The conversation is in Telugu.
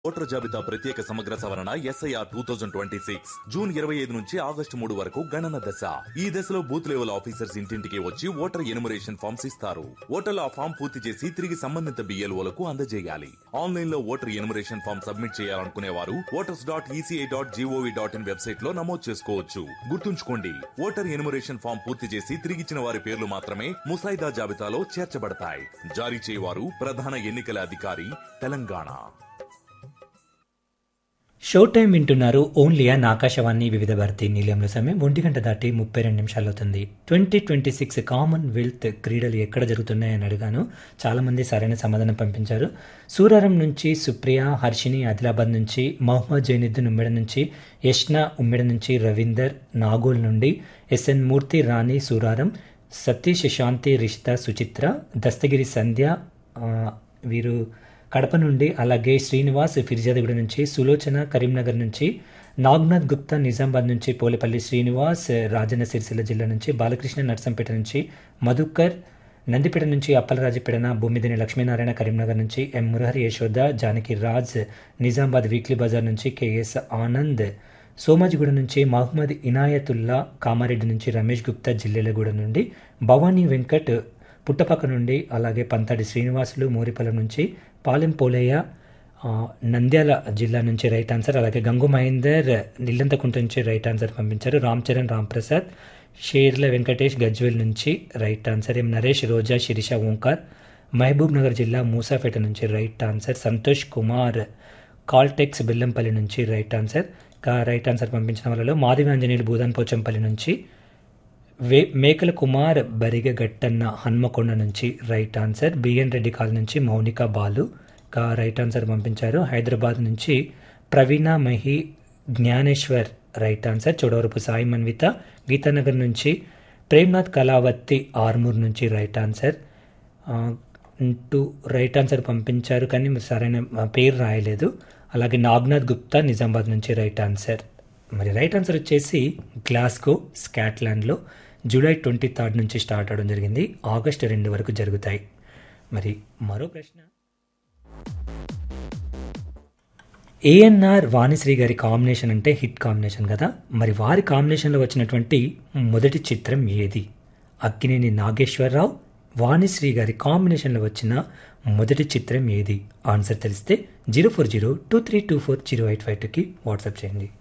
ఓటర్ జాబితా ప్రత్యేక సమగ్ర సవరణ SIR two thousand twenty six June ఇరవై ఐదు నుంచి ఆగస్టు మూడు వరకు గణన దశ ఈ దశలో బూత్ లెవెల్ ఆఫీసర్స్ ఇంటింటికి వచ్చి ఓటర్ ఎనుమరేషన్ ఫామ్స్ ఇస్తారు ఓటర్లు ఆ ఫామ్ పూర్తి చేసి తిరిగి సంబంధిత బిఎల్ఓలకు అందజేయాలి ఆన్లైన్ లో ఓటర్ ఎనుమరేషన్ ఫామ్ సబ్మిట్ చేయాలనుకునే వారు voters dot ECI dot GOV dot in website లో నమోదు చేసుకోవచ్చు గుర్తుంచుకోండి ఓటర్ ఎనుమరేషన్ ఫామ్ పూర్తి చేసి తిరిగిచ్చిన వారి పేర్లు మాత్రమే ముసాయిదా జాబితాలో చేర్చబడతాయి జారీ చేయవారు ప్రధాన ఎన్నికల అధికారి తెలంగాణ షో టైం వింటున్నారు ఓన్లీ అన్ ఆకాశవాణి వివిధ భారతి నిలయంలో సమయం ఒంటి గంట దాటి ముప్పై రెండు నిమిషాలు అవుతుంది ట్వంటీ ట్వంటీ సిక్స్ కామన్వెల్త్ క్రీడలు ఎక్కడ జరుగుతున్నాయని అడిగాను చాలామంది సరైన సమాధానం పంపించారు సూరారం నుంచి సుప్రియ హర్షిని ఆదిలాబాద్ నుంచి మహమ్మద్ జైనుద్దీన్ ఉమ్మెడ నుంచి యష్న ఉమ్మెడ నుంచి రవీందర్ నాగోల్ నుండి ఎస్ఎన్ మూర్తి రాణి సూరారం సతీష్ శాంతి రిషిత సుచిత్ర దస్తగిరి సంధ్య ఆ, వీరు కడప నుండి అలాగే శ్రీనివాస్ ఫిర్జాదగూడ నుంచి సులోచన కరీంనగర్ నుంచి నాగ్నాథ్ గుప్తా నిజామాబాద్ నుంచి పోలేపల్లి శ్రీనివాస్ రాజన్న సిరిసిల్ల జిల్లా నుంచి బాలకృష్ణ నర్సంపేట నుంచి మధుకర్ నందిపేట నుంచి అప్పలరాజుపేటన భూమిదిని లక్ష్మీనారాయణ కరీంనగర్ నుంచి ఎం మురహరి యశోద జానకి రాజ్ నిజామాబాద్ వీక్లీ బజార్ నుంచి కేఎస్ ఆనంద్ సోమాజిగూడ నుంచి మహమ్మద్ ఇనాయతుల్లా కామారెడ్డి నుంచి రమేష్ గుప్తా జిల్లెలగూడ నుండి భవానీ వెంకట్ పుట్టపక్క నుండి అలాగే పంతాడి శ్రీనివాసులు మోరిపల్లం నుంచి పాలెం పోలయ్య ఆ, నంద్యాల జిల్లా నుంచి రైట్ ఆన్సర్ అలాగే గంగు మహేందర్ నిల్లంతకుంట నుంచి రైట్ ఆన్సర్ పంపించారు రామ్ చరణ్ రామ్ ప్రసాద్ షేర్ల వెంకటేష్ గజ్వేల్ నుంచి right answer M Naresh Roja Shirisha Omkar Mahbub Nagar జిల్లా మూసాపేట నుంచి రైట్ ఆన్సర్ సంతోష్ కుమార్ కాల్టెక్స్ బెల్లంపల్లి నుంచి రైట్ ఆన్సర్ కా రైట్ ఆన్సర్ పంపించిన వాళ్ళలో మాధవి ఆంజనేయులు భూదాన్ పోచంపల్లి నుంచి వే మేకల కుమార్ బరిగ గట్టన్న హన్మకొండ నుంచి రైట్ ఆన్సర్ బిఎన్ రెడ్డి కాల్ నుంచి మౌనిక బాలు కా రైట్ ఆన్సర్ పంపించారు హైదరాబాద్ నుంచి ప్రవీణ మహి జ్ఞానేశ్వర్ రైట్ ఆన్సర్ చోడవరపు సాయి మన్విత గీతానగర్ నుంచి ప్రేమ్నాథ్ కళావతి ఆర్మూర్ నుంచి రైట్ ఆన్సర్ ఆ, టూ రైట్ ఆన్సర్ పంపించారు కానీ మీరు సరైన ఆ, పేరు రాయలేదు అలాగే నాగ్నాథ్ గుప్తా నిజామాబాద్ నుంచి రైట్ ఆన్సర్ మరి రైట్ ఆన్సర్ వచ్చేసి గ్లాస్గో స్కాట్లాండ్లో జూలై ట్వంటీ థర్డ్ నుంచి స్టార్ట్ అవడం జరిగింది ఆగస్టు రెండు వరకు జరుగుతాయి మరి మరో ప్రశ్న ఏఎన్ఆర్ వాణిశ్రీ గారి కాంబినేషన్ అంటే హిట్ కాంబినేషన్ కదా మరి వారి కాంబినేషన్లో వచ్చినటువంటి మొదటి చిత్రం ఏది అక్కినేని నాగేశ్వరరావు వాణిశ్రీ గారి కాంబినేషన్లో వచ్చిన మొదటి చిత్రం ఏది ఆన్సర్ తెలిస్తే zero four zero two three two four zero eight five టూకి వాట్సాప్ చేయండి